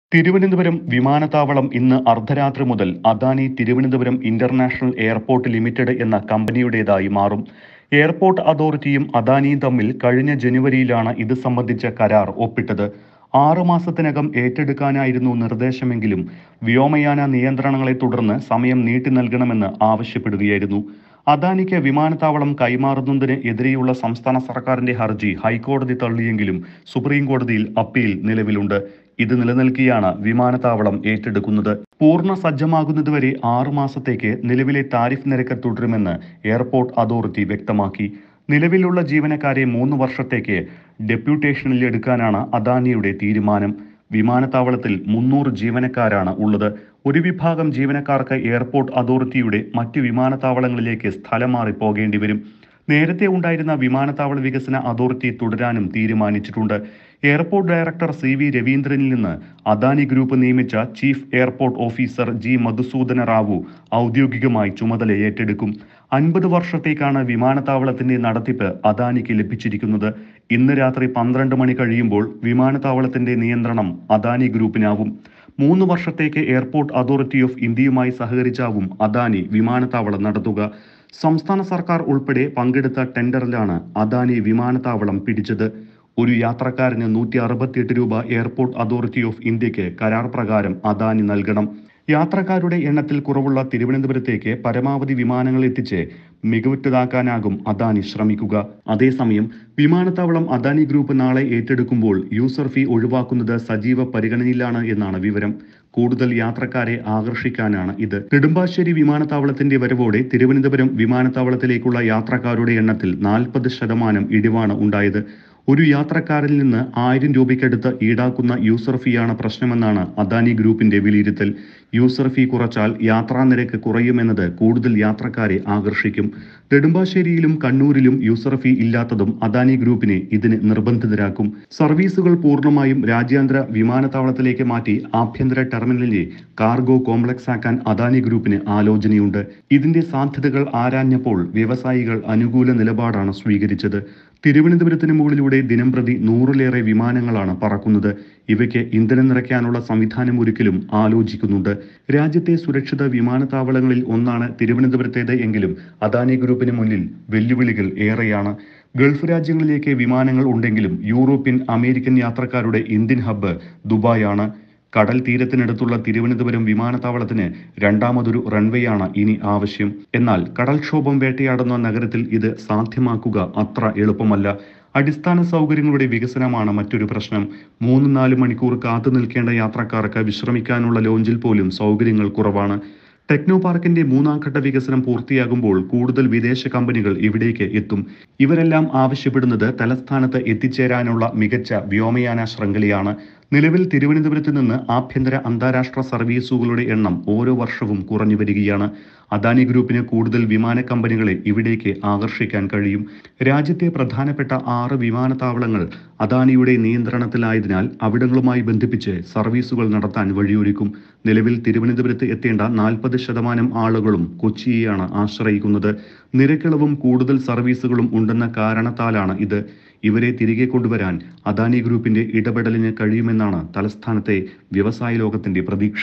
തിരുവനന്തപുരം വിമാനത്താവളം ഇന്ന് അർദ്ധരാത്രി മുതൽ Adani Thiruvananthapuram international airport limited എന്ന കമ്പനിയുടേതായി മാറും എയർപോർട്ട് അതോറിറ്റിയും അദാനിയും തമ്മിൽ കഴിഞ്ഞ ജനുവരിയിലാണ് ഇത് സംബന്ധിച്ച കരാർ ഒപ്പിട്ടത് ആറു മാസത്തിനകം ഏറ്റെടുക്കാനായിരുന്നു നിർദ്ദേശമെങ്കിലും വ്യോമയാന നിയന്ത്രണങ്ങളെ തുടർന്ന് സമയം നീട്ടി നൽകണമെന്ന് ആവശ്യപ്പെടുകയായിരുന്നു അദാനിക്ക് വിമാനത്താവളം കൈമാറുന്നതിന് എതിരെയുള്ള സംസ്ഥാന സർക്കാരിന്റെ ഹർജി ഹൈക്കോടതി തള്ളിയെങ്കിലും സുപ്രീം കോടതിയിൽ അപ്പീൽ നിലവിലുണ്ട് ഇത് നിലനിൽക്കെയാണ് വിമാനത്താവളം ഏറ്റെടുക്കുന്നത് പൂർണ്ണ സജ്ജമാകുന്നതുവരെ ആറു മാസത്തേക്ക് നിലവിലെ താരിഫ് നിരക്ക് തുടരുമെന്ന് എയർപോർട്ട് അതോറിറ്റി വ്യക്തമാക്കി നിലവിലുള്ള ജീവനക്കാരെ മൂന്ന് വർഷത്തേക്ക് ഡെപ്യൂട്ടേഷനിൽ എടുക്കാനാണ് അദാനിയുടെ തീരുമാനം വിമാനത്താവളത്തിൽ മുന്നൂറ് ജീവനക്കാരാണ് ഉള്ളത് ഒരു വിഭാഗം ജീവനക്കാർക്ക് എയർപോർട്ട് അതോറിറ്റിയുടെ മറ്റ് വിമാനത്താവളങ്ങളിലേക്ക് സ്ഥലം മാറി പോകേണ്ടി വരും നേരത്തെ ഉണ്ടായിരുന്ന വിമാനത്താവള വികസന അതോറിറ്റി തുടരാനും തീരുമാനിച്ചിട്ടുണ്ട് എയർപോർട്ട് ഡയറക്ടർ സി വി രവീന്ദ്രനിൽ നിന്ന് അദാനി ഗ്രൂപ്പ് നിയമിച്ച chief airport officer G Madhusudana Rao ഔദ്യോഗികമായി ചുമതല ഏറ്റെടുക്കും അൻപത് വർഷത്തേക്കാണ് വിമാനത്താവളത്തിന്റെ നടത്തിപ്പ് അദാനിക്ക് ലഭിച്ചിരിക്കുന്നത് ഇന്ന് രാത്രി പന്ത്രണ്ട് മണി കഴിയുമ്പോൾ വിമാനത്താവളത്തിന്റെ നിയന്ത്രണം അദാനി ഗ്രൂപ്പിനാവും മൂന്ന് വർഷത്തേക്ക് എയർപോർട്ട് അതോറിറ്റി ഓഫ് ഇന്ത്യയുമായി സഹകരിച്ചാവും അദാനി വിമാനത്താവളം നടത്തുക സംസ്ഥാന സർക്കാർ ഉൾപ്പെടെ പങ്കെടുത്ത ടെൻഡറിലാണ് അദാനി വിമാനത്താവളം പിടിച്ചത് ഒരു യാത്രക്കാരന് നൂറ്റി അറുപത്തിയെട്ട് രൂപ എയർപോർട്ട് അതോറിറ്റി ഓഫ് ഇന്ത്യക്ക് കരാർ പ്രകാരം അദാനി നൽകണം യാത്രക്കാരുടെ എണ്ണത്തിൽ കുറവുള്ള തിരുവനന്തപുരത്തേക്ക് പരമാവധി വിമാനങ്ങൾ എത്തിച്ച് മികവുറ്റതാക്കാനാകും അദാനി ശ്രമിക്കുക അതേസമയം വിമാനത്താവളം അദാനി ഗ്രൂപ്പ് നാളെ ഏറ്റെടുക്കുമ്പോൾ യൂസർ ഫീ ഒഴിവാക്കുന്നത് സജീവ പരിഗണനയിലാണ് എന്നാണ് വിവരം കൂടുതൽ യാത്രക്കാരെ ആകർഷിക്കാനാണ് ഇത് നെടുമ്പാശ്ശേരി വിമാനത്താവളത്തിന്റെ വരവോടെ തിരുവനന്തപുരം വിമാനത്താവളത്തിലേക്കുള്ള യാത്രക്കാരുടെ എണ്ണത്തിൽ നാൽപ്പത് ശതമാനം ഇടിവാണ് ഉണ്ടായത് ഒരു യാത്രക്കാരിൽ നിന്ന് ആയിരം രൂപയ്ക്കടുത്ത് ഈടാക്കുന്ന യൂസർ ഫീയാണ് പ്രശ്നമെന്നാണ് അദാനി ഗ്രൂപ്പിന്റെ വിലയിരുത്തൽ യൂസർ ഫീ കുറച്ചാൽ യാത്രാ നിരക്ക് കുറയുമെന്നത് കൂടുതൽ യാത്രക്കാരെ ആകർഷിക്കും നെടുമ്പാശ്ശേരിയിലും കണ്ണൂരിലും യൂസർ ഫീ ഇല്ലാത്തതും അദാനി ഗ്രൂപ്പിനെ ഇതിന് നിർബന്ധിതരാക്കും സർവീസുകൾ പൂർണ്ണമായും രാജ്യാന്തര വിമാനത്താവളത്തിലേക്ക് മാറ്റി ആഭ്യന്തര ടെർമിനലിനെ കാർഗോ കോംപ്ലക്സ് ആക്കാൻ അദാനി ഗ്രൂപ്പിന് ആലോചനയുണ്ട് ഇതിന്റെ സാധ്യതകൾ ആരാഞ്ഞപ്പോൾ വ്യവസായികൾ അനുകൂല നിലപാടാണ് സ്വീകരിച്ചത് തിരുവനന്തപുരത്തിന് മുകളിലൂടെ ദിനംപ്രതി നൂറിലേറെ വിമാനങ്ങളാണ് പറക്കുന്നത് ഇവയ്ക്ക് ഇന്ധനം നിറയ്ക്കാനുള്ള സംവിധാനം ഒരുക്കലും ആലോചിക്കുന്നുണ്ട് രാജ്യത്തെ സുരക്ഷിത വിമാനത്താവളങ്ങളിൽ ഒന്നാണ് തിരുവനന്തപുരത്തേത് എങ്കിലും അദാനി ഗ്രൂപ്പിന് മുന്നിൽ വെല്ലുവിളികൾ ഏറെയാണ് ഗൾഫ് രാജ്യങ്ങളിലേക്ക് വിമാനങ്ങൾ ഉണ്ടെങ്കിലും യൂറോപ്യൻ അമേരിക്കൻ യാത്രക്കാരുടെ ഇന്ത്യൻ ഹബ്ബ് ദുബായാണ് കടൽ തീരത്തിനടുത്തുള്ള തിരുവനന്തപുരം വിമാനത്താവളത്തിന് രണ്ടാമതൊരു റൺവേയാണ് ഇനി ആവശ്യം എന്നാൽ കടൽക്ഷോഭം വേട്ടയാടുന്ന നഗരത്തിൽ ഇത് സാധ്യമാക്കുക അത്ര എളുപ്പമല്ല അടിസ്ഥാന സൗകര്യങ്ങളുടെ വികസനമാണ് മറ്റൊരു പ്രശ്നം മൂന്ന് നാല് മണിക്കൂർ കാത്തു നിൽക്കേണ്ട യാത്രക്കാർക്ക് വിശ്രമിക്കാനുള്ള ലോഞ്ചിൽ പോലും സൗകര്യങ്ങൾ കുറവാണ് ടെക്നോ പാർക്കിന്റെ മൂന്നാം ഘട്ട വികസനം പൂർത്തിയാകുമ്പോൾ കൂടുതൽ വിദേശ കമ്പനികൾ ഇവിടേക്ക് എത്തും ഇവരെല്ലാം ആവശ്യപ്പെടുന്നത് തലസ്ഥാനത്ത് എത്തിച്ചേരാനുള്ള മികച്ച വ്യോമയാന ശൃംഖലയാണ് നിലവിൽ തിരുവനന്തപുരത്ത് നിന്ന് ആഭ്യന്തര അന്താരാഷ്ട്ര സർവീസുകളുടെ എണ്ണം ഓരോ വർഷവും കുറഞ്ഞു വരികയാണ് അദാനി ഗ്രൂപ്പിന് കൂടുതൽ വിമാന കമ്പനികളെ ഇവിടേക്ക് ആകർഷിക്കാൻ കഴിയും രാജ്യത്തെ പ്രധാനപ്പെട്ട ആറ് വിമാനത്താവളങ്ങൾ അദാനിയുടെ നിയന്ത്രണത്തിലായതിനാൽ അവിടങ്ങളുമായി ബന്ധിപ്പിച്ച് സർവീസുകൾ നടത്താൻ വഴിയൊരുക്കും നിലവിൽ തിരുവനന്തപുരത്ത് എത്തേണ്ട നാൽപ്പത് ശതമാനം ആളുകളും കൊച്ചിയെയാണ് ആശ്രയിക്കുന്നത് നിരക്കിളവും കൂടുതൽ സർവീസുകളും ഉണ്ടെന്ന കാരണത്താലാണ് ഇത് ഇവരെ തിരികെ കൊണ്ടുവരാൻ അദാനി ഗ്രൂപ്പിന്റെ ഇടപെടലിന് കഴിയുമെന്നാണ് തലസ്ഥാനത്തെ വ്യവസായ ലോകത്തിന്റെ പ്രതീക്ഷ